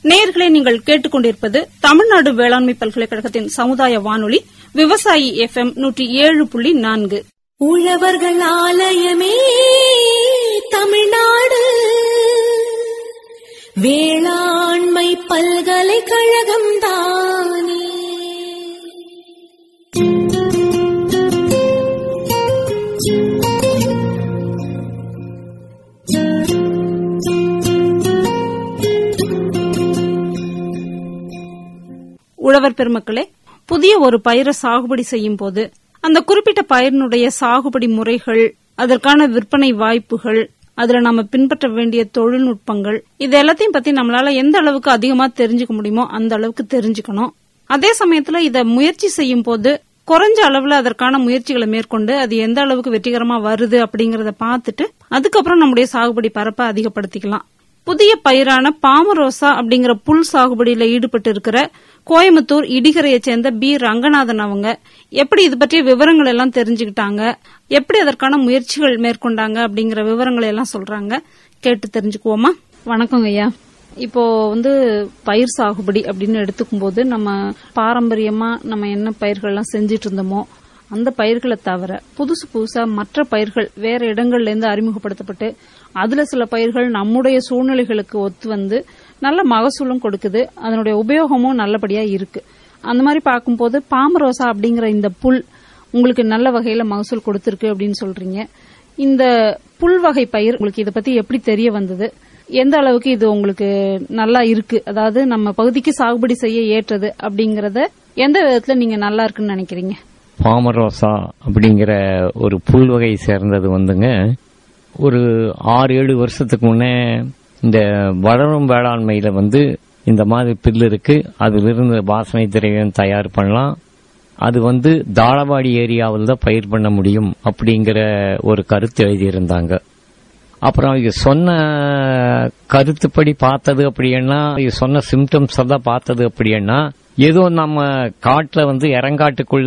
நேயர்களே நீங்கள் கேட்டுக்கொண்டிருப்பது தமிழ்நாடு வேளாண்மை பல்கலைக்கழகத்தின் சமுதாய வானொலி விவசாயி எஃப் எம் நூற்றி ஏழு புள்ளி நான்கு உழவர்கள் ஆலயமே தமிழ்நாடு வேளாண்மை பல்கலைக்கழகம் தானே உழவர் பெருமக்களே புதிய ஒரு பயிரை சாகுபடி செய்யும் போது அந்த குறிப்பிட்ட பயிரினுடைய சாகுபடி முறைகள் அதற்கான விற்பனை வாய்ப்புகள் அதுல நம்ம பின்பற்ற வேண்டிய தொழில்நுட்பங்கள் இது எல்லாத்தையும் பத்தி நம்மளால எந்த அளவுக்கு அதிகமா தெரிஞ்சுக்க முடியுமோ அந்த அளவுக்கு தெரிஞ்சுக்கணும் அதே சமயத்துல இத முயற்சி செய்யும் போது குறைஞ்ச அளவுல அதற்கான முயற்சிகளை மேற்கொண்டு அது எந்த அளவுக்கு வெற்றிகரமா வருது அப்படிங்கறத பார்த்துட்டு அதுக்கப்புறம் நம்முடைய சாகுபடி பரப்பை அதிகப்படுத்திக்கலாம் புதிய பயிரான பாமரோசா அப்படிங்கிற புல் சாகுபடியில ஈடுபட்டு இருக்கிற கோயம்புத்தூர் இடிகரையை சேர்ந்த பி ரங்கநாதன் அவங்க எப்படி இது பற்றிய விவரங்கள் எல்லாம் தெரிஞ்சுக்கிட்டாங்க எப்படி அதற்கான முயற்சிகள் மேற்கொண்டாங்க அப்படிங்கிற விவரங்களை எல்லாம் சொல்றாங்க கேட்டு தெரிஞ்சுக்குவோமா வணக்கங்க ஐயா இப்போ வந்து பயிர் சாகுபடி அப்படின்னு எடுத்துக்கும் போது நம்ம பாரம்பரியமா நம்ம என்ன பயிர்கள்லாம் செஞ்சிட்டு இருந்தோமோ அந்த பயிர்களை தவிர புதுசு புதுசா மற்ற பயிர்கள் வேற இடங்கள்ல இருந்து அறிமுகப்படுத்தப்பட்டு அதுல சில பயிர்கள் நம்முடைய சூழ்நிலைகளுக்கு ஒத்து வந்து நல்ல மகசூலும் கொடுக்குது அதனுடைய உபயோகமும் நல்லபடியா இருக்கு அந்த மாதிரி பார்க்கும்போது பாமரோசா அப்படிங்கிற இந்த புல் உங்களுக்கு நல்ல வகையில மகசூல் கொடுத்திருக்கு அப்படின்னு சொல்றீங்க இந்த புல் வகை பயிர் உங்களுக்கு இதை பத்தி எப்படி தெரிய வந்தது எந்த அளவுக்கு இது உங்களுக்கு நல்லா இருக்கு அதாவது நம்ம பகுதிக்கு சாகுபடி செய்ய ஏற்றது அப்படிங்கறத எந்த விதத்துல நீங்க நல்லா இருக்குன்னு நினைக்கிறீங்க பாமரோசா அப்படிங்கிற ஒரு புல் வகை சேர்ந்தது வந்துங்க ஒரு ஆறு ஏழு வருஷத்துக்கு முன்னே இந்த வளரும் வேளாண்மையில வந்து இந்த மாதிரி பில் இருக்கு அதிலிருந்து வாசனை திரவியம் தயார் பண்ணலாம் அது வந்து தாளவாடி ஏரியாவில் தான் பயிர் பண்ண முடியும் அப்படிங்கிற ஒரு கருத்து எழுதியிருந்தாங்க அப்புறம் இது சொன்ன கருத்துப்படி பார்த்தது அப்படின்னா இது சொன்ன சிம்டம்ஸ் தான் பார்த்தது அப்படின்னா ஏதோ நம்ம காட்டுல வந்து இறங்காட்டுக்குள்ள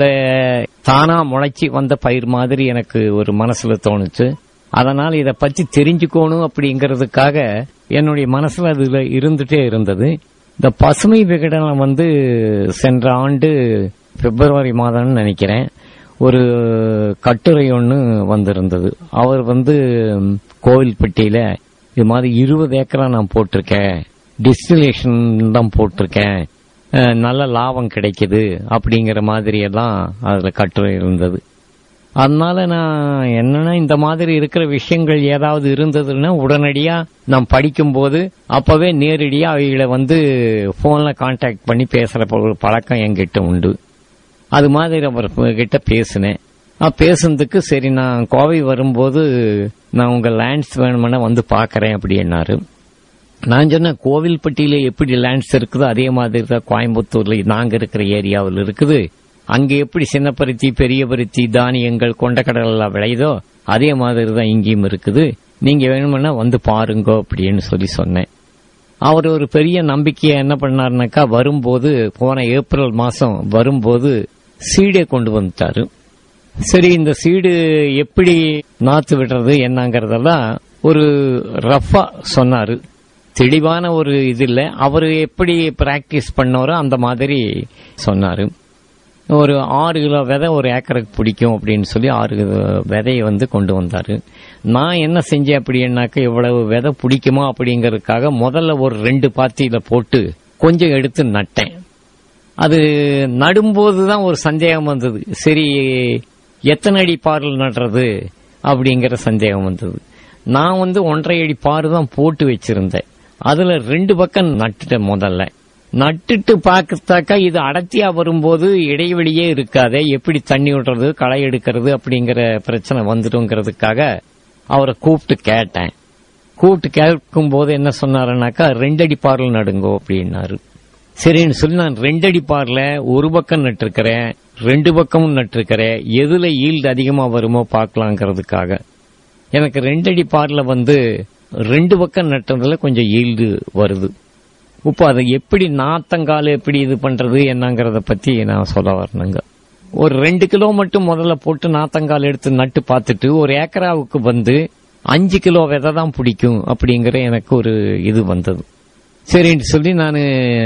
தானா முளைச்சி வந்த பயிர் மாதிரி எனக்கு ஒரு மனசுல தோணுச்சு அதனால இத பத்தி தெரிஞ்சுக்கணும் அப்படிங்கறதுக்காக என்னுடைய மனசுல அதுல இருந்துட்டே இருந்தது இந்த பசுமை விகடனம் வந்து சென்ற ஆண்டு பிப்ரவரி மாதம்னு நினைக்கிறேன் ஒரு கட்டுரை ஒன்று வந்திருந்தது அவர் வந்து கோவில்பட்டியில இது மாதிரி இருபது ஏக்கரா நான் போட்டிருக்கேன் டிஸ்டிலேஷன் தான் போட்டிருக்கேன் அஹ், நல்ல லாபம் கிடைக்குது அப்படிங்கிற மாதிரி எல்லாம் அதுல கட்டுரை இருந்தது அதனால நான் என்னன்னா இந்த மாதிரி இருக்கிற விஷயங்கள் ஏதாவது இருந்ததுன்னா உடனடியா நான் படிக்கும்போது அப்பவே நேரடியா அவைகளை வந்து போன்ல கான்டாக்ட் பண்ணி பேசுற ஒரு பழக்கம் என்கிட்ட உண்டு அது மாதிரி அவர் கிட்ட பேசினேன் நான் பேசுனதுக்கு சரி நான் கோவை வரும்போது நான் உங்க லேண்ட்ஸ் வேணுமென்னா வந்து பாக்குறேன் அப்படின்னாரு நான் சொன்னேன் கோவில்பட்டியில எப்படி லேண்ட்ஸ் இருக்குதோ அதே மாதிரி தான் கோயம்புத்தூர்ல நாங்க இருக்கிற ஏரியாவில் இருக்குது அங்க எப்படி சின்ன பருத்தி பெரிய பருத்தி தானியங்கள் கொண்டக்கடலை விளையுதோ அதே மாதிரி தான் இங்கேயும் இருக்குது நீங்க வேணுமென்னா வந்து பாருங்க அப்படின்னு சொல்லி சொன்னேன் அவர் ஒரு பெரிய நம்பிக்கையை என்ன பண்ணாருனாக்கா வரும்போது போன ஏப்ரல் மாசம் வரும்போது சீடை கொண்டு வந்துட்டாரு சரி இந்த சீடு எப்படி நாத்து விடுறது என்னங்கறதெல்லாம் ஒரு ரஃபா சொன்னாரு தெளிவான ஒரு இது இல்ல அவரு எப்படி பிராக்டிஸ் பண்ணாரோ அந்த மாதிரி சொன்னாரு ஒரு ஆறு கிலோ விதை ஒரு ஏக்கருக்கு பிடிக்கும் அப்படின்னு சொல்லி ஆறு கிலோ விதையை வந்து கொண்டு வந்தாரு நான் என்ன செஞ்சேன் அப்படின்னாக்க இவ்வளவு விதை பிடிக்குமா அப்படிங்கறதுக்காக முதல்ல ஒரு ரெண்டு பாத்தியில போட்டு கொஞ்சம் எடுத்து நட்டேன் அது நடும்போது தான் ஒரு சந்தேகம் வந்தது சரி எத்தனை அடி பாரில் நடுறது அப்படிங்கிற சந்தேகம் வந்தது நான் வந்து ஒன்றரை அடி பாரு தான் போட்டு வச்சிருந்தேன் அதுல ரெண்டு பக்கம் நட்டுட்டேன் முதல்ல நட்டுட்டு பார்க்கத்தாக்கா இது அடர்த்தியா வரும்போது இடைவெளியே இருக்காதே எப்படி தண்ணி விடுறது களை எடுக்கிறது அப்படிங்கிற பிரச்சனை வந்துடுங்கிறதுக்காக அவரை கூப்பிட்டு கேட்டேன் கூப்பிட்டு கேட்கும் போது என்ன சொன்னாருன்னாக்கா ரெண்டடி பார்ல நடுங்கோ அப்படின்னாரு சரின்னு சொல்லி நான் ரெண்டடி பார்ல ஒரு பக்கம் நட்டிருக்கிறேன் ரெண்டு பக்கமும் நட்டிருக்கிறேன் எதுல ஈல்டு அதிகமா வருமோ பார்க்கலாங்கிறதுக்காக எனக்கு ரெண்டடி பார்ல வந்து ரெண்டு பக்கம் நட்டதுல கொஞ்சம் ஈல்டு வருது இப்போ அதை எப்படி நாத்தங்கால் எப்படி இது பண்றது என்னங்கறத பத்தி நான் சொல்ல வரணுங்க ஒரு ரெண்டு கிலோ மட்டும் முதல்ல போட்டு நாத்தங்கால் எடுத்து நட்டு பார்த்துட்டு ஒரு ஏக்கராவுக்கு வந்து அஞ்சு கிலோ விதை தான் பிடிக்கும் அப்படிங்கிற எனக்கு ஒரு இது வந்தது சரின்னு சொல்லி நான்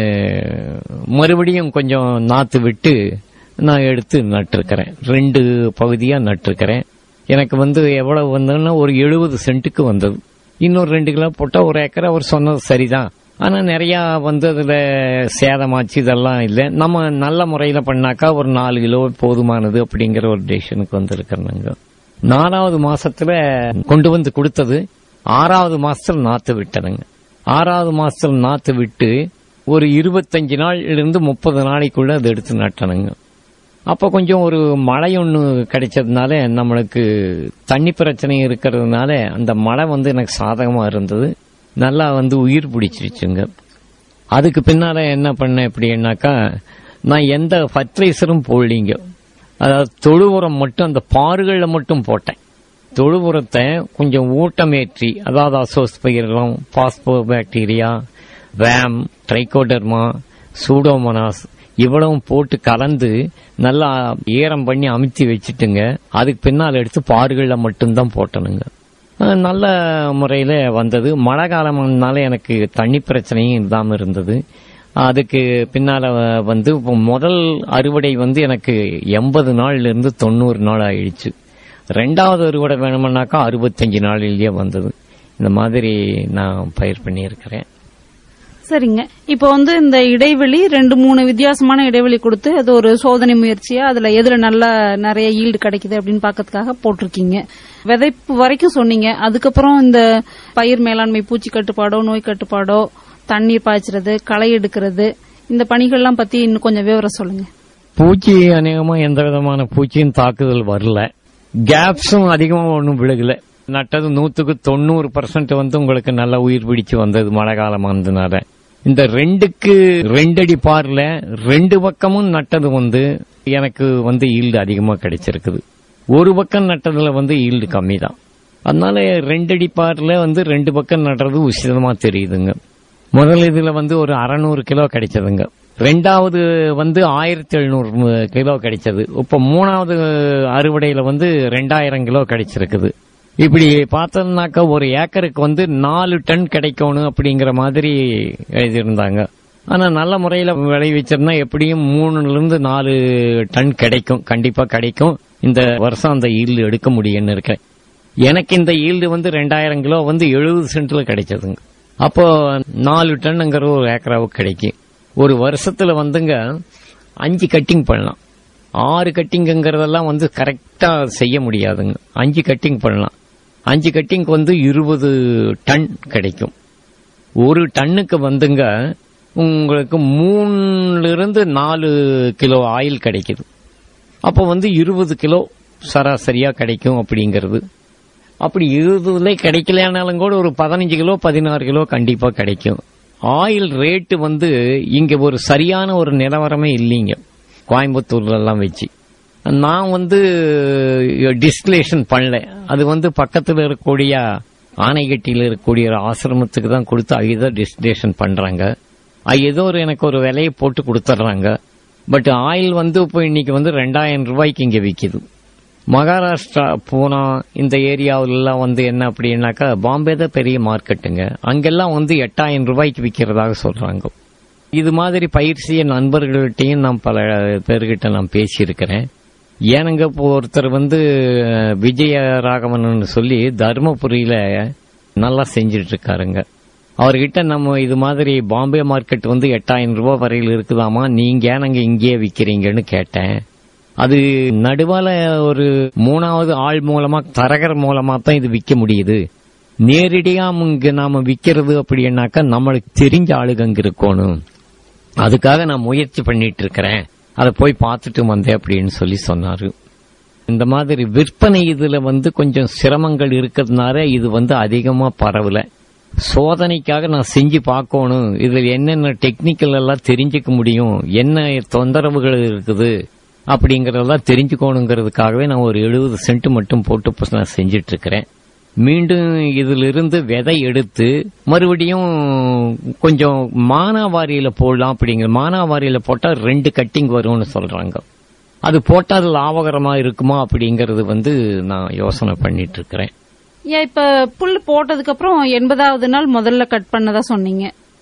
மறுபடியும் கொஞ்சம் நாத்து விட்டு நான் எடுத்து நட்டிருக்கிறேன் ரெண்டு பகுதியா நட்டிருக்கிறேன் எனக்கு வந்து எவ்வளவு வந்ததுன்னா ஒரு எழுபது சென்ட்டுக்கு வந்தது இன்னொரு ரெண்டு கிலோ போட்டா ஒரு ஏக்கர் அவர் சொன்னது சரிதான் ஆனா நிறைய வந்து அதுல சேதமாச்சு இதெல்லாம் இல்லை நம்ம நல்ல முறையில பண்ணாக்கா ஒரு நாலு கிலோ போதுமானது அப்படிங்கிற ஒரு டெசிஷனுக்கு வந்திருக்கிறேங்க நாலாவது மாசத்துல கொண்டு வந்து கொடுத்தது ஆறாவது மாசத்துல நாத்து விட்டதுங்க ஆறாவது மாசத்துல நாத்து விட்டு ஒரு இருபத்தஞ்சு நாள்ல இருந்து முப்பது நாளைக்குள்ள அதை எடுத்து நட்டணுங்க அப்ப கொஞ்சம் ஒரு மழை ஒன்று கிடைச்சதுனால நம்மளுக்கு தண்ணி பிரச்சனை இருக்கிறதுனால அந்த மழை வந்து எனக்கு சாதகமா இருந்தது நல்லா வந்து உயிர் பிடிச்சிருச்சுங்க அதுக்கு பின்னால என்ன பண்ணேன் எப்படின்னாக்கா நான் எந்த ஃபர்டிலைசரும் போடலீங்க அதாவது தொழு உரம் மட்டும் அந்த பாறுகளில் மட்டும் போட்டேன் தொழு உரத்தை கொஞ்சம் ஊட்டமேற்றி அதாவது azospirillum phospho bacteria VAM trichoderma pseudomonas இவ்வளவும் போட்டு கலந்து நல்லா ஈரம் பண்ணி அமுத்தி வச்சுட்டுங்க அதுக்கு பின்னால் எடுத்து பாறுகளில் மட்டும்தான் போட்டணுங்க அஹ் நல்ல முறையில் வந்தது மழை காலம்னால எனக்கு தண்ணி பிரச்சனையும் இல்லாமல் இருந்தது அதுக்கு பின்னால வந்து இப்போ முதல் அறுவடை வந்து எனக்கு எண்பது நாள்ல இருந்து தொண்ணூறு நாள் ஆயிடுச்சு ரெண்டாவது அறுவடை வேணும்னாக்கா அறுபத்தஞ்சு நாளிலேயே வந்தது இந்த மாதிரி நான் பயிர் பண்ணியிருக்கிறேன் சரிங்க இப்போ வந்து இந்த இடைவெளி ரெண்டு மூணு வித்தியாசமான இடைவெளி கொடுத்து அது ஒரு சோதனை முயற்சியா அதுல எதுல நல்ல நிறைய ஈல்டு கிடைக்குது அப்படின்னு பாக்கிறதுக்காக போட்டிருக்கீங்க விதைப்பு வரைக்கும் சொன்னீங்க அதுக்கப்புறம் இந்த பயிர் மேலாண்மை பூச்சி கட்டுப்பாடோ நோய் கட்டுப்பாடோ தண்ணீர் பாய்ச்சறது களை எடுக்கிறது இந்த பணிகள்லாம் பத்தி இன்னும் கொஞ்சம் விவரம் சொல்லுங்க பூச்சி அநேகமா எந்த விதமான பூச்சியும் தாக்குதல் வரல கேப்ஸும் அதிகமா ஒன்றும் விழுகல நட்டது நூத்துக்கு தொண்ணூறு பர்சன்ட் வந்து உங்களுக்கு நல்லா உயிர் பிடிச்சு வந்தது மழை காலம் வந்ததுனால இந்த ரெண்டுக்கு ரெண்டடி பார்ல ரெண்டு பக்கமும் நட்டது வந்து எனக்கு வந்து ஈல்டு அதிகமா கிடைச்சிருக்குது ஒரு பக்கம் நட்டதுல வந்து ஈல்டு கம்மி தான் அதனால ரெண்டடி பார்ல வந்து ரெண்டு பக்கம் நடுறது உசிதமா தெரியுதுங்க முதல் இதுல வந்து ஒரு அறநூறு கிலோ கிடைச்சதுங்க ரெண்டாவது வந்து ஆயிரத்தி எழுநூறு கிலோ கிடைச்சது இப்ப மூணாவது அறுவடையில வந்து ரெண்டாயிரம் கிலோ கிடைச்சிருக்குது இப்படி பார்த்தோம்னாக்கா ஒரு ஏக்கருக்கு வந்து நாலு டன் கிடைக்கணும் அப்படிங்கிற மாதிரி எழுதியிருந்தாங்க ஆனா நல்ல முறையில விளைவிச்சிருந்தா எப்படியும் மூணுல இருந்து நாலு டன் கிடைக்கும் கண்டிப்பா கிடைக்கும் இந்த வருஷம் அந்த ஈல்டு எடுக்க முடியும்னு இருக்கேன் எனக்கு இந்த ஈல்டு வந்து ரெண்டாயிரம் கிலோ வந்து எழுபது சென்ட்ல கிடைச்சதுங்க அப்போ நாலு டன்னுங்கிற ஒரு ஏக்கராவுக்கு கிடைக்கும் ஒரு வருஷத்துல வந்துங்க அஞ்சு கட்டிங் பண்ணலாம் ஆறு கட்டிங்கிறதெல்லாம் வந்து கரெக்டா செய்ய முடியாதுங்க அஞ்சு கட்டிங் பண்ணலாம் அஞ்சு கட்டிங்க்கு வந்து இருபது டன் கிடைக்கும் ஒரு டன்னுக்கு வந்துங்க உங்களுக்கு மூணுல இருந்து நாலு கிலோ ஆயில் கிடைக்குது அப்போ வந்து இருபது கிலோ சராசரியா கிடைக்கும் அப்படிங்கிறது அப்படி இருபதுல கிடைக்கலனாலும் கூட ஒரு பதினஞ்சு கிலோ பதினாறு கிலோ கண்டிப்பா கிடைக்கும் ஆயில் ரேட்டு வந்து இங்க ஒரு சரியான ஒரு நிலவரமே இல்லைங்க கோயம்புத்தூர்ல எல்லாம் வச்சு நான் வந்து டிஸ்டிலேஷன் பண்ணல அது வந்து பக்கத்துல இருக்கக்கூடிய ஆனைகட்டியில் இருக்கக்கூடிய ஒரு ஆசிரமத்துக்கு தான் கொடுத்து அதுதான் டிஸ்டிலேஷன் பண்றாங்க அது ஏதோ ஒரு எனக்கு ஒரு விலையை போட்டு கொடுத்துட்றாங்க பட் ஆயில் வந்து இப்போ இன்னைக்கு வந்து ரெண்டாயிரம் ரூபாய்க்கு இங்க விக்குது மகாராஷ்டிரா பூனா இந்த ஏரியாவிலலாம் வந்து என்ன அப்படின்னாக்கா பாம்பே தான் பெரிய மார்க்கெட்டுங்க அங்கெல்லாம் வந்து எட்டாயிரம் ரூபாய்க்கு விற்கிறதாக சொல்றாங்க இது மாதிரி பயிர் செய்ய நண்பர்கள்ட்டையும் நான் பல பேர்கிட்ட நான் பேசியிருக்கிறேன் ஏனுங்க இப்போ ஒருத்தர் வந்து விஜய ராகவன் சொல்லி தருமபுரியில நல்லா செஞ்சுட்டு இருக்காருங்க அவர்கிட்ட நம்ம இது மாதிரி பாம்பே மார்க்கெட் வந்து எட்டாயிரம் ரூபாய் வரையில் இருக்குதாமா நீங்க ஏனங்க இங்கேயே விக்கிறீங்கன்னு கேட்டேன் அது நடுவால ஒரு மூணாவது ஆள் மூலமா தரகர் மூலமா தான் இது விற்க முடியுது நேரடியா இங்க நாம விக்கிறது அப்படின்னாக்கா நம்மளுக்கு தெரிஞ்ச ஆளுங்க அங்க இருக்கணும் அதுக்காக நான் முயற்சி பண்ணிட்டு இருக்கிறேன் அதை போய் பார்த்துட்டு வந்தேன் அப்படின்னு சொல்லி சொன்னாரு இந்த மாதிரி விற்பனை இதுல வந்து கொஞ்சம் சிரமங்கள் இருக்கிறதுனால இது வந்து அதிகமா பரவல சோதனைக்காக நான் செஞ்சு பார்க்கணும் இதுல என்னென்ன டெக்னிக்கல் எல்லாம் தெரிஞ்சுக்க முடியும் என்ன தொந்தரவுகள் இருக்குது அப்படிங்கறதெல்லாம் தெரிஞ்சுக்கணுங்கிறதுக்காகவே நான் ஒரு எழுபது சென்ட் மட்டும் போட்டு இப்ப நான் செஞ்சிட்டு இருக்கிறேன் மீண்டும் இதிலிருந்து விதை எடுத்து மறுபடியும் கொஞ்சம் மானாவாரியில போடலாம் அப்படிங்கிற மானாவாரியில போட்டா ரெண்டு கட்டிங் வரும்னு சொல்றாங்க அது போட்டா அது லாபகரமா இருக்குமா அப்படிங்கறது வந்து நான் யோசனை பண்ணிட்டு இருக்கிறேன் ஏன் இப்ப புல் போட்டதுக்கு அப்புறம் எண்பதாவது நாள் முதல்ல கட் பண்ணதா சொன்னீங்க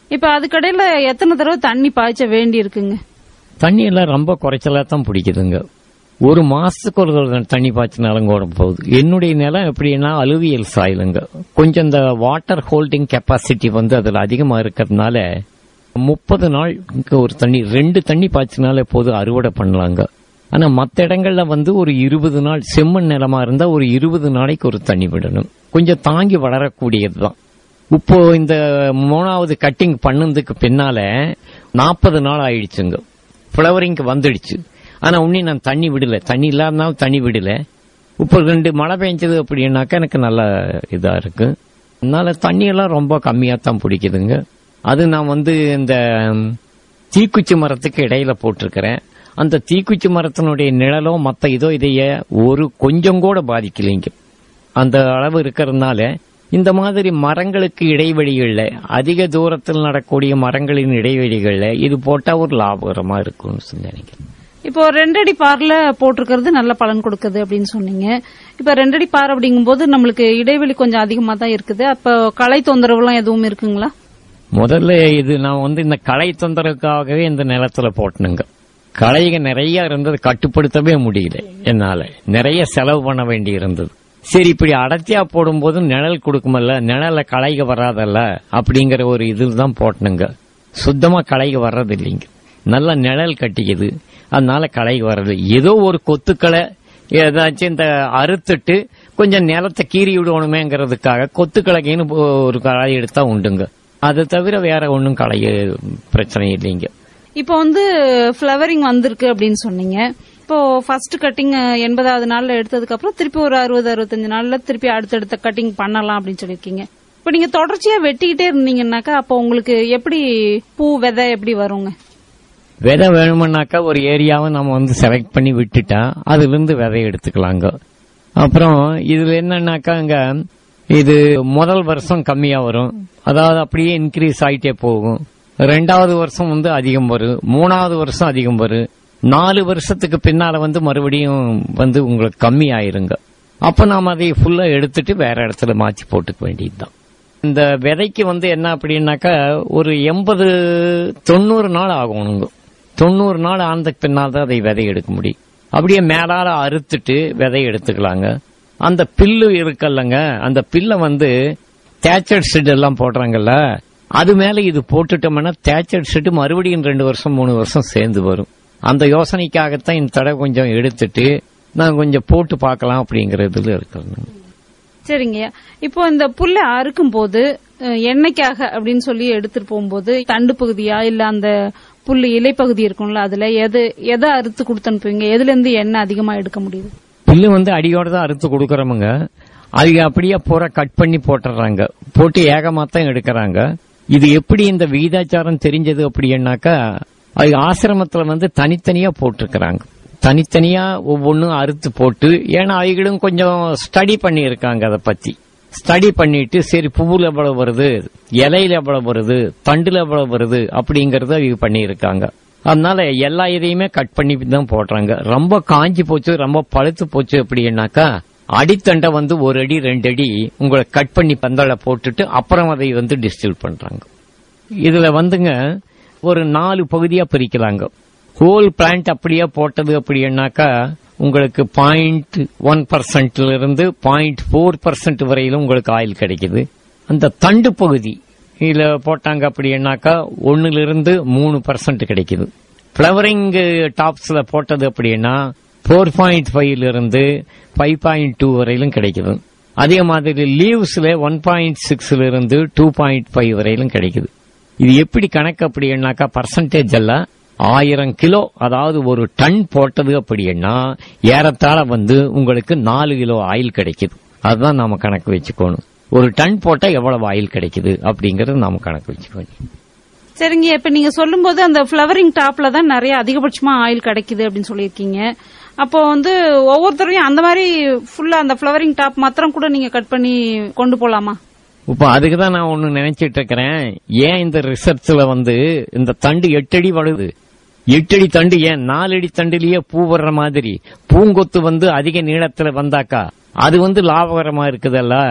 இப்ப அதுக்கடையில எத்தனை தடவை தண்ணி பாய்ச்ச வேண்டி இருக்குங்க தண்ணி எல்லாம் ரொம்ப குறைச்சலா தான் பிடிக்குதுங்க ஒரு மாசத்துக்கு ஒரு தடவை தண்ணி பாய்ச்சினாலும் கூட போகுது என்னுடைய நிலம் எப்படின்னா அலுவியல் சாயிலுங்க கொஞ்சம் இந்த வாட்டர் ஹோல்டிங் கெப்பாசிட்டி வந்து அதுல அதிகமா இருக்கிறதுனால முப்பது நாளுக்கு ஒரு தண்ணி ரெண்டு தண்ணி பாய்ச்சினாலே போதும் அறுவடை பண்ணலாங்க ஆனா மத்த இடங்கள்ல வந்து ஒரு இருபது நாள் செம்மண் நிலமா இருந்தா ஒரு இருபது நாளைக்கு ஒரு தண்ணி விடணும் கொஞ்சம் தாங்கி வளரக்கூடியதுதான் இப்போ இந்த மூணாவது கட்டிங் பண்ணதுக்கு பின்னால நாற்பது நாள் ஆயிடுச்சுங்க ஃபிளவரிங்க்கு வந்துடுச்சு ஆனா உன்னி நான் தண்ணி விடல தண்ணி இல்லாதனாலும் தண்ணி விடல இப்போ ரெண்டு மழை பெஞ்சது அப்படின்னாக்கா எனக்கு நல்ல இதா இருக்கு அதனால தண்ணி எல்லாம் ரொம்ப கம்மியா தான் பிடிக்குதுங்க அது நான் வந்து இந்த ம், தீக்குச்சி மரத்துக்கு இடையில போட்டிருக்கிறேன் அந்த தீக்குச்சி மரத்தினுடைய நிழலோ மத்த இதோ இதைய ஒரு கொஞ்சம் கூட பாதிக்கலைங்க அந்த அளவு இருக்கிறதுனால இந்த மாதிரி மரங்களுக்கு இடைவெளிகள்ல அதிக தூரத்தில் நடக்கூடிய மரங்களின் இடைவெளிகள்ல இது போட்டா ஒரு லாபகரமா இருக்கும்னு சொல்லி நினைக்கிறேன் இப்போ ரெண்டடி பார்ல போட்டிருக்கிறது நல்ல பலன் கொடுக்குது அப்படின்னு சொன்னீங்க இப்ப ரெண்டடி பார் அப்படிங்கும்போது நம்மளுக்கு இடைவெளி கொஞ்சம் அதிகமா தான் இருக்குது அப்ப களை தொந்தரவுலாம் எதுவும் இருக்குங்களா முதல்ல இது நான் வந்து இந்த களை தொந்தரவுக்காகவே இந்த நிலத்துல போட்டனுங்க களைக நிறைய இருந்தது கட்டுப்படுத்தவே முடியல என்னால நிறைய செலவு பண்ண வேண்டி இருந்தது சரி இப்படி அடர்த்தியா போடும்போது நிழல் கொடுக்குமல்ல நிழல்ல களைக வராதல்ல அப்படிங்கிற ஒரு இதில் தான் போட்டனுங்க சுத்தமா களைக வர்றது இல்லைங்க நல்ல நிழல் கட்டிக்குது அதனால களைக வர்றது ஏதோ ஒரு கொத்துக்களை ஏதாச்சும் இந்த அறுத்துட்டு கொஞ்சம் நிலத்தை கீறி விடணுமேங்கிறதுக்காக கொத்துக்களைக்குன்னு ஒரு களை எடுத்தா உண்டுங்க அது தவிர வேற ஒன்றும் களைய பிரச்சனை இல்லைங்க இப்போ வந்து ஃபிளவரிங் வந்திருக்கு அப்படின்னு சொன்னீங்க இப்போ ஃபர்ஸ்ட் கட்டிங் எண்பதாவது நாள்ல எடுத்ததுக்கு அப்புறம் திருப்பி ஒரு அறுபது அறுபத்தஞ்சு நாள்ல திருப்பி அடுத்தடுத்த கட்டிங் பண்ணலாம் அப்படின்னு சொல்லியிருக்கீங்க இப்போ நீங்க தொடர்ச்சியா வெட்டிக்கிட்டே இருந்தீங்கன்னாக்கா அப்போ உங்களுக்கு எப்படி பூ விதை எப்படி வருங்க விதை வேணுமுன்னாக்கா ஒரு ஏரியாவை நம்ம வந்து செலக்ட் பண்ணி விட்டுட்டா அதுல இருந்து விதை எடுத்துக்கலாங்க அப்புறம் இதுல என்னன்னாக்கா இங்க இது முதல் வருஷம் கம்மியா வரும் அதாவது அப்படியே இன்க்ரீஸ் ஆயிட்டே போகும் ரெண்டாவது வருஷம் வந்து அதிகம் வரும் மூணாவது வருஷம் அதிகம் வரும் நாலு வருஷத்துக்கு பின்னால வந்து மறுபடியும் வந்து உங்களுக்கு கம்மி ஆயிருங்க அப்ப நாம அதை ஃபுல்லா எடுத்துட்டு வேற இடத்துல மாத்தி போட்டுக்க வேண்டியதுதான் இந்த விதைக்கு வந்து என்ன அப்படின்னாக்கா ஒரு எண்பது தொண்ணூறு நாள் ஆகணுங்க தொண்ணூறு நாள் ஆனதுக்கு பின்னால் தான் அதை விதை எடுக்க முடியும் அப்படியே மேலால அறுத்துட்டு விதை எடுத்துக்கலாங்க அந்த பில்லு இருக்கல்லங்க அந்த பில்லை வந்து தேச்சட் ஷெட் எல்லாம் போடுறாங்கல்ல அது மேல இது போட்டுட்டோம்னா தேச்சட் ஷெட் மறுபடியும் ரெண்டு வருஷம் மூணு வருஷம் சேர்ந்து வரும் அந்த யோசனைக்காகத்தான் இந்த தடவை கொஞ்சம் எடுத்துட்டு நான் கொஞ்சம் போட்டு பார்க்கலாம் அப்படிங்கறதுல இருக்கிறேன் சரிங்க இப்போ இந்த புல்லை அறுக்கும் போது அஹ், எண்ணெய்க்காக அப்படின்னு சொல்லி எடுத்துட்டு போகும்போது தண்டு பகுதியா இல்ல அந்த புல்லு இலைப்பகுதி இருக்கும்ல அதுல எது எதை அறுத்து கொடுத்து அனுப்புவீங்க எதுல இருந்து எண்ணெய் அதிகமா எடுக்க முடியுது புல்லு வந்து அடியோட தான் அறுத்து கொடுக்கறவங்க அது அப்படியே பூரா கட் பண்ணி போட்டுறாங்க போட்டு ஏகமாத்தான் எடுக்கிறாங்க இது எப்படி இந்த விகிதாச்சாரம் தெரிஞ்சது அப்படின்னாக்கா அது ஆசிரமத்துல வந்து தனித்தனியா போட்டிருக்கிறாங்க தனித்தனியா ஒவ்வொன்றும் அறுத்து போட்டு ஏன்னா அவைகளும் கொஞ்சம் ஸ்டடி பண்ணி இருக்காங்க அதை பத்தி ஸ்டடி பண்ணிட்டு சரி பூவுல எவ்வளவு வருது இலையில எவ்வளவு வருது தண்டுல எவ்வளவு வருது அப்படிங்கறத அவங்க பண்ணியிருக்காங்க அதனால எல்லா இதையுமே கட் பண்ணி தான் போடுறாங்க ரொம்ப காஞ்சி போச்சு ரொம்ப பழுத்து போச்சு அப்படின்னாக்கா அடித்தண்டை வந்து ஒரு அடி ரெண்டு அடி உங்களை கட் பண்ணி பந்தல போட்டுட்டு அப்புறம் அதை வந்து டிஸ்டில் பண்றாங்க இதுல வந்துங்க ஒரு நாலு பகுதியா பிரிக்கலாங்க ஹோல் பிளான்ட் அப்படியே போட்டது அப்படின்னாக்கா உங்களுக்கு பாயிண்ட் ஒன் பர்சன்ட்ல இருந்து பாயிண்ட் ஃபோர் பர்சன்ட் வரையிலும் உங்களுக்கு ஆயில் கிடைக்குது அந்த தண்டு பகுதி இதுல போட்டாங்க அப்படின்னாக்கா ஒன்னுல இருந்து மூணு பர்சன்ட் கிடைக்குது ஃபிளவரிங் டாப்ஸ்ல போட்டது அப்படின்னா ஃபோர் பாயிண்ட் ஃபைவ்ல இருந்து ஃபைவ் பாயிண்ட் டூ வரையிலும் கிடைக்குது அதே மாதிரி லீவ்ஸ்ல ஒன் பாயிண்ட் சிக்ஸ்ல இருந்து டூ பாயிண்ட் ஃபைவ் வரையிலும் கிடைக்குது இது எப்படி கணக்கு அப்படின்னாக்கா பர்சன்டேஜ் எல்லாம் ஆயிரம் கிலோ அதாவது ஒரு டன் போட்டது அப்படின்னா ஏறத்தாழ வந்து உங்களுக்கு நாலு கிலோ ஆயில் கிடைக்குது அதுதான் நாம கணக்கு வச்சுக்கணும் ஒரு டன் போட்டா எவ்வளவு ஆயில் கிடைக்குது அப்படிங்கறது நாம கணக்கு வச்சுக்கணும் சரிங்க இப்ப நீங்க சொல்லும்போது அந்த ஃபிளவரிங் டாப்ல தான் நிறைய அதிகபட்சமா ஆயில் கிடைக்குது அப்படின்னு சொல்லியிருக்கீங்க அப்போ வந்து ஒவ்வொருத்தரையும் அந்த மாதிரி ஃபுல்லா அந்த ஃபிளவரிங் டாப் மாத்திரம் கூட நீங்க கட் பண்ணி கொண்டு போலாமா இப்போ அதுக்கு தான் நான் ஒன்னு நினைச்சிட்டு இருக்கிறேன் ஏன் இந்த ரிசர்ச்ல வந்து இந்த தண்டு எட்டடி வளருது எட்டடி தண்டு ஏன் நாலடி தண்டுலயே பூ வர்ற மாதிரி பூங்கொத்து வந்து அதிக நீளத்துல வந்தாக்கா அது வந்து லாபகரமா இருக்குதல்ல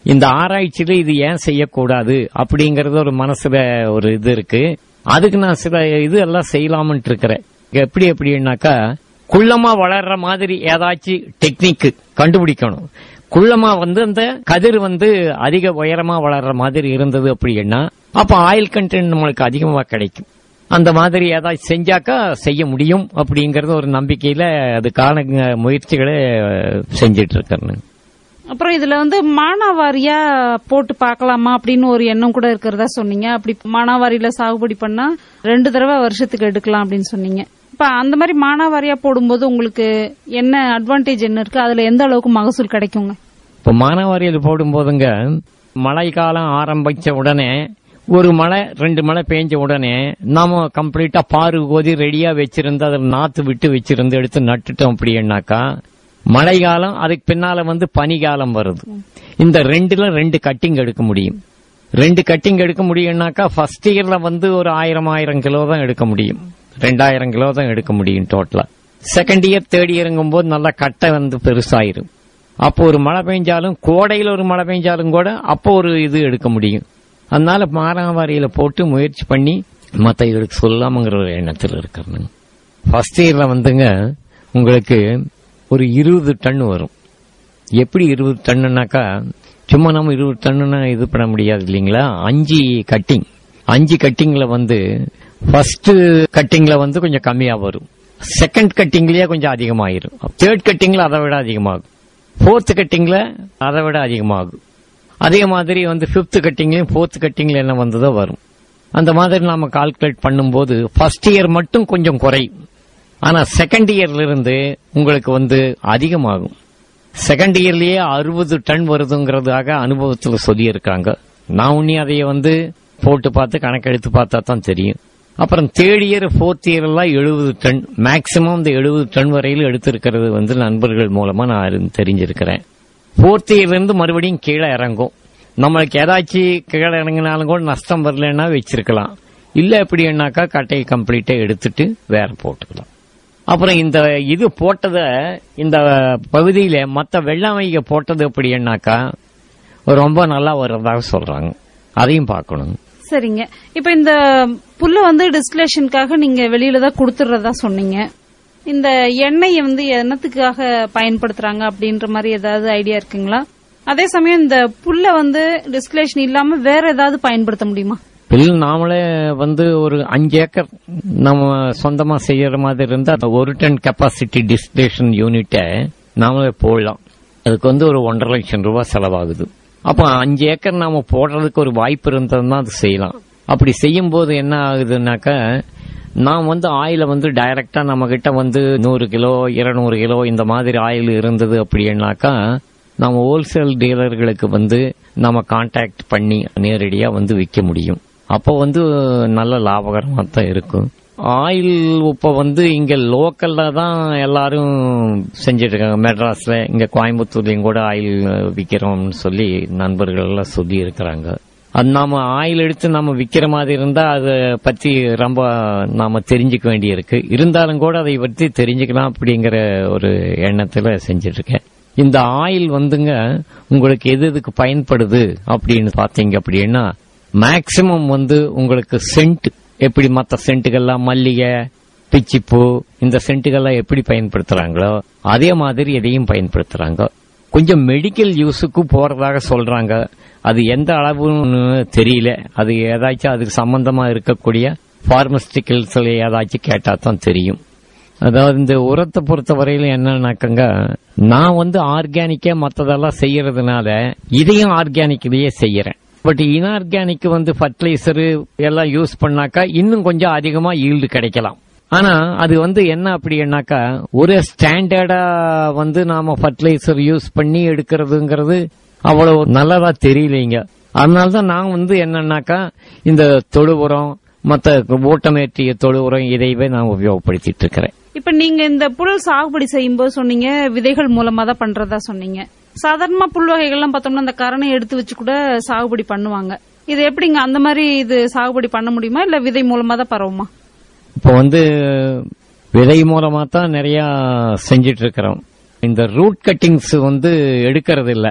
இந்த ஆராய்ச்சியில இது ஏன் செய்யக்கூடாது அப்படிங்கறது ஒரு மனசுல ஒரு இது இருக்கு அதுக்கு நான் சில இது எல்லாம் செய்யலாம்னு இருக்கிறேன் எப்படி எப்படின்னாக்கா குள்ளமா வளர்ற மாதிரி ஏதாச்சும் டெக்னிக் கண்டுபிடிக்கணும் குள்ளமா வந்து அந்த கதிர் வந்து அதிக உயரமா வளர்ற மாதிரி இருந்தது அப்படின்னா அப்ப ஆயில் கண்டென்ட் நம்மளுக்கு அதிகமா கிடைக்கும் அந்த மாதிரி ஏதாச்சும் செஞ்சாக்கா செய்ய முடியும் அப்படிங்கறது ஒரு நம்பிக்கையில அதுக்கான முயற்சிகளை செஞ்சிட்டு இருக்கேன் அப்புறம் இதுல வந்து மானாவாரியா போட்டு பார்க்கலாமா அப்படின்னு ஒரு எண்ணம் கூட இருக்கிறதா சொன்னீங்க அப்படி மானாவாரியில சாகுபடி பண்ணா ரெண்டு தடவை வருஷத்துக்கு எடுக்கலாம் அப்படின்னு சொன்னீங்க இப்ப அந்த மாதிரி மானாவாரியா போடும்போது உங்களுக்கு என்ன அட்வான்டேஜ் என்ன இருக்கு அதுல எந்த அளவுக்கு மகசூல் கிடைக்குங்க இப்ப மானாவாரியில் போடும்போதுங்க மழை காலம் ஆரம்பிச்ச உடனே ஒரு மழை ரெண்டு மழை பெஞ்ச உடனே நாம கம்ப்ளீட்டா பாரு கோதி ரெடியா வச்சிருந்து அதில் நாத்து விட்டு வச்சிருந்து எடுத்து நட்டுட்டோம் அப்படின்னாக்கா மழை காலம் அதுக்கு பின்னால வந்து பனிகாலம் வருது இந்த ரெண்டுல ரெண்டு கட்டிங் எடுக்க முடியும் ரெண்டு கட்டிங் எடுக்க முடியும்னாக்கா ஃபர்ஸ்ட் இயர்ல வந்து ஒரு ஆயிரம் ஆயிரம் கிலோ தான் எடுக்க முடியும் ரெண்டாயிரம் கிலோ தான் எடுக்க முடியும் டோட்டலா செகண்ட் இயர் தேர்ட் இயருங்கும் போது நல்லா கட்டை வந்து பெருசாயிரும் அப்போ ஒரு மழை பெஞ்சாலும் கோடையில் ஒரு மழை பெஞ்சாலும் கூட அப்போ ஒரு இது எடுக்க முடியும் அதனால மானாவாரியில போட்டு முயற்சி பண்ணி மத்த இதுக்கு சொல்லாமங்கிற ஒரு எண்ணத்தில் இருக்கிறேன் ஃபர்ஸ்ட் இயர்ல வந்துங்க உங்களுக்கு ஒரு இருபது டன் வரும் எப்படி இருபது டன்னுனாக்கா சும்மா நம்ம இருபது டன்னுனா இது பண்ண முடியாது இல்லைங்களா அஞ்சு கட்டிங் அஞ்சு கட்டிங்ல வந்து ஃபர்ஸ்ட் கட்டிங்ல வந்து கொஞ்சம் கம்மியா வரும் செகண்ட் கட்டிங்லயே கொஞ்சம் அதிகமாயிரும் தேர்ட் கட்டிங்ல அதை விட அதிகமாகும் ஃபோர்த் கட்டிங்ல அதை விட அதிகமாகும் அதே மாதிரி வந்து ஃபிஃப்த் கட்டிங்லயும் ஃபோர்த் கட்டிங்ல என்ன வந்ததோ வரும் அந்த மாதிரி நாம கால்குலேட் பண்ணும்போது ஃபர்ஸ்ட் இயர் மட்டும் கொஞ்சம் குறையும் ஆனா செகண்ட் இயர்ல இருந்து உங்களுக்கு வந்து அதிகமாகும் செகண்ட் இயர்லயே அறுபது டன் வருதுங்கிறதாக அனுபவத்தில் சொல்லியிருக்காங்க நான் உன்னி அதைய வந்து போட்டு பார்த்து கணக்கெடுத்து பார்த்தா தான் தெரியும் அப்புறம் தேர்ட் இயர் ஃபோர்த் இயர் எல்லாம் எழுபது டன் மேக்சிமம் இந்த எழுபது டன் வரையில் எடுத்திருக்கிறது வந்து நண்பர்கள் மூலமா நான் அறிந்து- தெரிஞ்சிருக்கிறேன் ஃபோர்த் இயர்ல இருந்து மறுபடியும் கீழே இறங்கும் நம்மளுக்கு ஏதாச்சும் கீழே இறங்கினாலும் கூட நஷ்டம் வரலன்னா வச்சிருக்கலாம் இல்ல எப்படின்னாக்கா கட்டையை கம்ப்ளீட்டா எடுத்துட்டு வேற போட்டுக்கலாம் அப்புறம் இந்த இது போட்டத இந்த பகுதியில மத்த வெள்ளாமைக போட்டது எப்படின்னாக்கா ரொம்ப நல்லா வர்றதாக சொல்றாங்க அதையும் பார்க்கணும் சரிங்க இப்ப இந்த புல்ல வந்து டிஸ்டிலேஷனுக்காக நீங்க வெளியில தான் கொடுத்துறதா சொன்னீங்க இந்த எண்ணெயை வந்து என்னத்துக்காக பயன்படுத்துறாங்க அப்படின்ற மாதிரி ஏதாவது ஐடியா இருக்குங்களா அதே சமயம் இந்த புல்ல வந்து டிஸ்டிலேஷன் இல்லாம வேற ஏதாவது பயன்படுத்த முடியுமா பில் நாமளே வந்து ஒரு அஞ்சு ஏக்கர் நம்ம சொந்தமா செய்யற மாதிரி இருந்தா அந்த ஒரு டன் கெப்பாசிட்டி டிஸ்டிலேஷன் யூனிட்டை நாமளே போடலாம் அதுக்கு வந்து ஒரு ஒன்றரை லட்சம் ரூபாய் செலவாகுது அப்போ அஞ்சு ஏக்கர் நாம போடுறதுக்கு ஒரு வாய்ப்பு இருந்ததுன்னா அது செய்யலாம் அப்படி செய்யும் போது என்ன ஆகுதுன்னாக்கா நாம் வந்து ஆயில வந்து டைரக்டா நம்ம கிட்ட வந்து நூறு கிலோ இருநூறு கிலோ இந்த மாதிரி ஆயில் இருந்தது அப்படின்னாக்கா நம்ம ஹோல்சேல் டீலர்களுக்கு வந்து நம்ம கான்டாக்ட் பண்ணி நேரடியா வந்து விற்க முடியும் அப்போ வந்து நல்ல லாபகரமா தான் இருக்கும் ஆயில் உப்பை வந்து இங்க லோக்கல்ல தான் எல்லாரும் செஞ்சுட்டு இருக்காங்க மெட்ராஸ்ல இங்க கோயம்புத்தூர்லயும் கூட ஆயில் விக்கிறோம்னு சொல்லி நண்பர்கள் எல்லாம் சொல்லி இருக்கிறாங்க அது நாம ஆயில் எடுத்து நம்ம விக்கிற மாதிரி இருந்தா அதை பத்தி ரொம்ப நாம தெரிஞ்சுக்க வேண்டியிருக்கு இருந்தாலும் கூட அதை பற்றி தெரிஞ்சுக்கலாம் அப்படிங்கிற ஒரு எண்ணத்துல செஞ்சுட்டு இருக்கேன் இந்த ஆயில் வந்துங்க உங்களுக்கு எது எதுக்கு பயன்படுது அப்படின்னு பாத்தீங்க அப்படின்னா மேக்சிமம் வந்து உங்களுக்கு சென்ட் எப்படி மற்ற சென்ட்டுகள்லாம் மல்லிகை பிச்சிப்பூ இந்த சென்ட்டுகள்லாம் எப்படி பயன்படுத்துறாங்களோ அதே மாதிரி எதையும் பயன்படுத்துறாங்க கொஞ்சம் மெடிக்கல் யூஸுக்கு போறதாக சொல்றாங்க அது எந்த அளவுன்னு தெரியல அது ஏதாச்சும் அதுக்கு சம்பந்தமா இருக்கக்கூடிய பார்மஸ்டிக்கல்ஸ் ஏதாச்சும் கேட்டா தான் தெரியும் அதாவது இந்த உரத்தை பொறுத்த வரையில என்னன்னாக்கங்க நான் வந்து ஆர்கானிக்கா மத்ததெல்லாம் செய்யறதுனால இதையும் ஆர்கானிக்லயே செய்யறேன் பட் இன்ஆர்கானிக் வந்து ஃபர்டிலைசர் எல்லாம் யூஸ் பண்ணாக்கா இன்னும் கொஞ்சம் அதிகமா ஈல்டு கிடைக்கலாம் ஆனா அது வந்து என்ன அப்படின்னாக்கா ஒரு ஸ்டாண்டர்டா வந்து நாம ஃபர்டிலைசர் யூஸ் பண்ணி எடுக்கிறதுங்கிறது அவ்வளவு நல்லதா தெரியலைங்க அதனாலதான் நான் வந்து என்னன்னாக்கா இந்த தொழு உரம் மத்த ஓட்டமேற்றிய தொழு உரம் இதையவே நான் உபயோகப்படுத்திட்டு இருக்கிறேன் இப்ப நீங்க இந்த புல் சாகுபடி செய்யும்போது சொன்னீங்க விதைகள் மூலமா தான் பண்றதா சொன்னீங்க சாதாரணமா புல் வகைகள்லாம் பார்த்தோம்னா அந்த கரணை எடுத்து வச்சு கூட சாகுபடி பண்ணுவாங்க இது எப்படிங்க அந்த மாதிரி இது சாகுபடி பண்ண முடியுமா இல்ல விதை மூலமா தான் பரவுமா இப்போ வந்து விதை மூலமா தான் நிறைய செஞ்சிட்டு இருக்கிறோம் இந்த ரூட் கட்டிங்ஸ் வந்து எடுக்கிறது இல்ல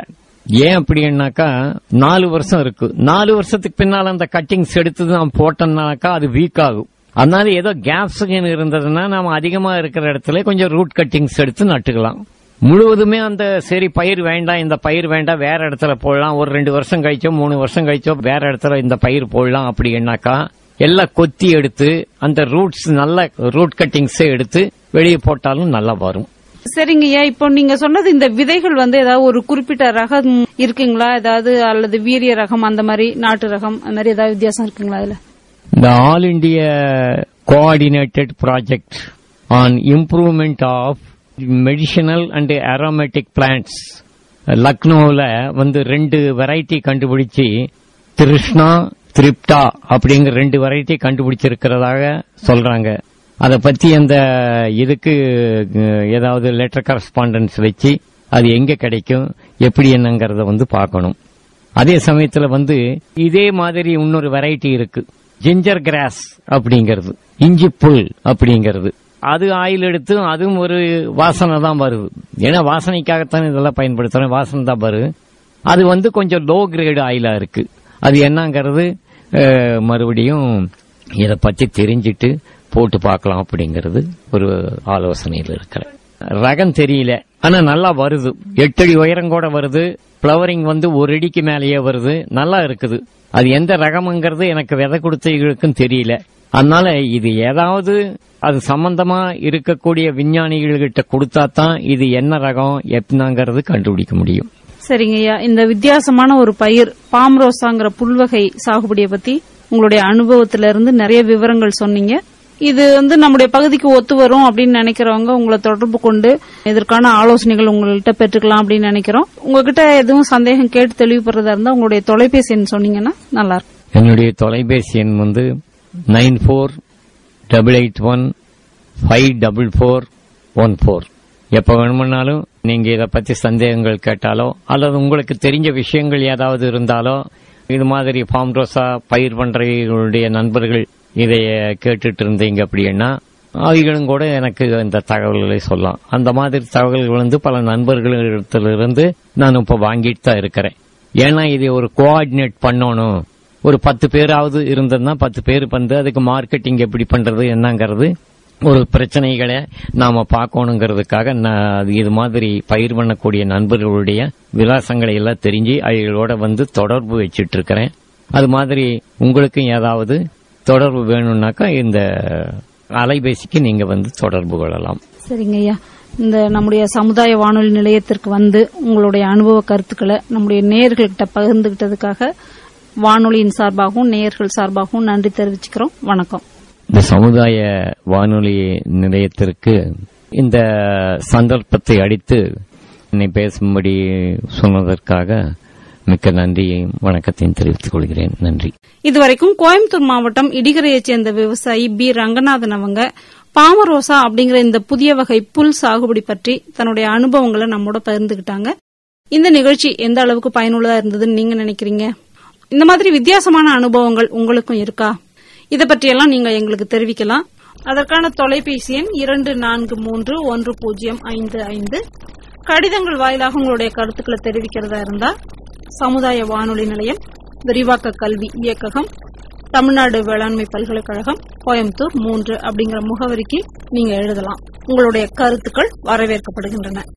ஏன் அப்படின்னாக்கா நாலு வருஷம் இருக்கு நாலு வருஷத்துக்கு பின்னால அந்த கட்டிங்ஸ் எடுத்து நாம் போட்டோம்னாக்கா அது வீக் ஆகும் அதனால ஏதோ கேப்ஸ் இருந்ததுன்னா நாம அதிகமா இருக்கிற இடத்துல கொஞ்சம் ரூட் கட்டிங்ஸ் எடுத்து நட்டுக்கலாம் முழுவதுமே அந்த சரி பயிர் வேண்டாம் இந்த பயிர் வேண்டாம் வேற இடத்துல போடலாம் ஒரு ரெண்டு வருஷம் கழிச்சோ மூணு வருஷம் கழிச்சோ வேற இடத்துல இந்த பயிர் போடலாம் அப்படின்னாக்கா எல்லாம் கொத்தி எடுத்து அந்த ரூட்ஸ் நல்ல ரூட் கட்டிங்ஸே எடுத்து வெளியே போட்டாலும் நல்லா வரும் சரிங்கய்யா இப்போ நீங்க சொன்னது இந்த விதைகள் வந்து ஏதாவது ஒரு குறிப்பிட்ட ரகம் இருக்குங்களா ஏதாவது அல்லது வீரிய ரகம் அந்த மாதிரி நாட்டு ரகம் அந்த மாதிரி ஏதாவது வித்தியாசம் இருக்குங்களா அதுல The All India Coordinated Project on Improvement of Medicinal and Aromatic Plants லக்னோவில் வந்து ரெண்டு வெரைட்டி கண்டுபிடிச்சு கிருஷ்ணா திரிப்டா அப்படிங்கிற ரெண்டு வெரைட்டி கண்டுபிடிச்சிருக்கிறதாக சொல்றாங்க அதை பத்தி அந்த இதுக்கு அஹ், ஏதாவது லெட்டர் கரஸ்பாண்டன்ஸ் வச்சு அது எங்க கிடைக்கும் எப்படி என்னங்கறத வந்து பார்க்கணும் அதே சமயத்துல வந்து இதே மாதிரி இன்னொரு வெரைட்டி இருக்கு ஜிஞ்சர் கிராஸ் அப்படிங்கிறது இஞ்சி புல் அப்படிங்கிறது அது ஆயில் எடுத்து அதுவும் ஒரு வாசனை தான் வருது ஏன்னா வாசனைக்காகத்தான் இதெல்லாம் பயன்படுத்துறேன் வாசனை தான் வருது அது வந்து கொஞ்சம் லோ கிரேடு ஆயிலா இருக்கு அது என்னங்கிறது அஹ், மறுபடியும் இதை பத்தி தெரிஞ்சிட்டு போட்டு பார்க்கலாம் அப்படிங்கிறது ஒரு ஆலோசனையில் இருக்கிறேன் ரகம் தெரியல ஆனா நல்லா வருது எட்டு அடி உயரம் கூட வருது ஃபிளவரிங் வந்து ஒரு அடிக்கு மேலேயே வருது நல்லா இருக்குது அது எந்த ரகம்ங்கிறது எனக்கு விதை கொடுத்தவங்களுக்கும் தெரியல அதனால இது ஏதாவது அது சம்பந்தமா இருக்கக்கூடிய விஞ்ஞானிகள்கிட்ட கொடுத்தா தான் இது என்ன ரகம் எப்படிங்கிறது கண்டுபிடிக்க முடியும் சரிங்கய்யா இந்த வித்தியாசமான ஒரு பயிர் பாம்ரோசாங்கிற புல்வகை சாகுபடியை பத்தி உங்களுடைய அனுபவத்தில இருந்து நிறைய விவரங்கள் சொன்னீங்க இது வந்து நம்முடைய பகுதிக்கு ஒத்து வரும் அப்படின்னு நினைக்கிறவங்க உங்களை தொடர்பு கொண்டு இதற்கான ஆலோசனைகள் உங்கள்கிட்ட பெற்றுக்கலாம் அப்படின்னு நினைக்கிறோம் உங்ககிட்ட எதுவும் சந்தேகம் கேட்டு தெளிவுபடுறதா இருந்தா உங்களுடைய தொலைபேசி எண் சொன்னீங்கன்னா நல்லா இருக்கும் என்னுடைய தொலைபேசி எண் வந்து nine four double eight one five double four one four எப்போ வேணுமுன்னாலும் நீங்க இதை பத்தி சந்தேகங்கள் கேட்டாலோ அல்லது உங்களுக்கு தெரிஞ்ச விஷயங்கள் ஏதாவது இருந்தாலோ இது மாதிரி ஃபார்ம் ரோசா பயிர் பண்றவர்களுடைய நண்பர்கள் இதை கேட்டுட்டு இருந்தீங்க அப்படின்னா அவங்களும் கூட எனக்கு இந்த தகவல்களை சொல்லலாம் அந்த மாதிரி தகவல்கள் வந்து பல நண்பர்களிடத்திலிருந்து நான் இப்ப வாங்கிட்டு தான் இருக்கிறேன் ஏன்னா இதை ஒரு கோஆர்டினேட் பண்ணணும் ஒரு பத்து பேராவது இருந்ததுன்னா பத்து பேர் வந்து அதுக்கு மார்க்கெட்டிங் எப்படி பண்றது என்னங்கிறது ஒரு பிரச்சனைகளை நாம பார்க்கணுங்கிறதுக்காக நான் அது இது மாதிரி பயிர் பண்ணக்கூடிய நண்பர்களுடைய விலாசங்களை எல்லாம் தெரிஞ்சு அவங்களோட வந்து தொடர்பு வச்சிட்டு இருக்கிறேன் அது மாதிரி உங்களுக்கும் ஏதாவது தொடர்பு வேணும்னாக்கா இந்த அலைபேசிக்கு நீங்க வந்து தொடர்பு கொள்ளலாம் சரிங்க ஐயா இந்த நம்முடைய சமுதாய வானொலி நிலையத்திற்கு வந்து உங்களுடைய அனுபவ கருத்துக்களை நம்முடைய நேயர்கள்கிட்ட பகிர்ந்துகிட்டதுக்காக வானொலியின் சார்பாகவும் நேயர்கள் சார்பாகவும் நன்றி தெரிவிச்சுக்கிறோம் வணக்கம் இந்த சமுதாய வானொலி நிலையத்திற்கு இந்த சந்தர்ப்பத்தை அடித்து என்னை பேசும்படி சொன்னதற்காக மிக்க நன்றியையும் வணக்கத்தையும் தெரிவித்துக் கொள்கிறேன் நன்றி இதுவரைக்கும் கோயம்புத்தூர் மாவட்டம் இடிகரையைச் சேர்ந்த விவசாயி பி ரங்கநாதன் அவங்க பாமரோசா அப்படிங்கிற இந்த புதிய வகை புல் சாகுபடி பற்றி தன்னுடைய அனுபவங்களை நம்மோட பகிர்ந்துகிட்டாங்க இந்த நிகழ்ச்சி எந்த அளவுக்கு பயனுள்ளதா இருந்ததுன்னு நீங்க நினைக்கிறீங்க இந்த மாதிரி வித்தியாசமான அனுபவங்கள் உங்களுக்கும் இருக்கா இத பற்றியெல்லாம் நீங்க எங்களுக்கு தெரிவிக்கலாம் அதற்கான தொலைபேசி எண் இரண்டு நான்கு மூன்று ஒன்று பூஜ்ஜியம் ஐந்து ஐந்து கடிதங்கள் வாயிலாக உங்களுடைய கருத்துக்களை தெரிவிக்கிறதா இருந்தா சமுதாய வானொலி நிலையம் விரிவாக்க கல்வி இயக்ககம் தமிழ்நாடு வேளாண்மை பல்கலைக்கழகம் கோயம்புத்தூர் மூன்று அப்படிங்கிற முகவரிக்கு நீங்க எழுதலாம் உங்களுடைய கருத்துக்கள் வரவேற்கப்படுகின்றன